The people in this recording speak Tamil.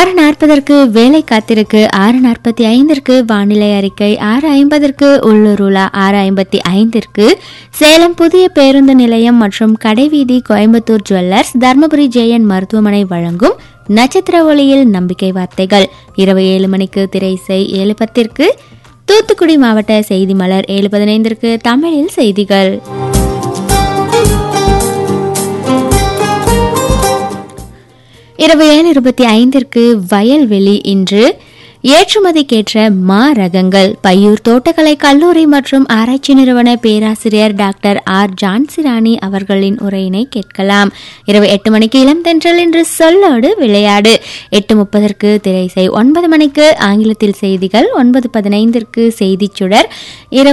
ஆறு நாற்பதற்கு வேலை காத்திருக்கு ஆறு நாற்பத்தி ஐந்திற்கு வானிலை அறிக்கை ஆறு ஐம்பதற்கு உள்ளூர் உலா ஆறு ஐம்பத்தி ஐந்திற்கு சேலம் புதிய பேருந்து நிலையம் மற்றும் கடைவீதி கோயம்புத்தூர் ஜுவல்லர்ஸ் தர்மபுரி ஜெயன் மருத்துவமனை வழங்கும் நட்சத்திர ஒளியில் நம்பிக்கை வார்த்தைகள் இரவு ஏழு மணிக்கு திரைசை ஏழு பத்திற்கு தூத்துக்குடி மாவட்ட செய்தி மலர் ஏழு பதினைந்திற்கு தமிழில் செய்திகள் இரவு ஏழு இருபத்தி ஐந்திற்கு வயல்வெளி இன்று ஏற்றுமதிக்கேற்ற மா ரகங்கள் பையூர் தோட்டக்கலை கல்லூரி மற்றும் ஆராய்ச்சி நிறுவன பேராசிரியர் டாக்டர் ஆர் ஜான்சிராணி அவர்களின் உரையினை கேட்கலாம் இரவு எட்டு மணிக்கு இளம் தென்றல் என்று சொல்லோடு விளையாடு எட்டு முப்பதற்கு திரைசை ஒன்பது மணிக்கு ஆங்கிலத்தில் செய்திகள் ஒன்பது பதினைந்திற்கு செய்திச் சுடர் இரவு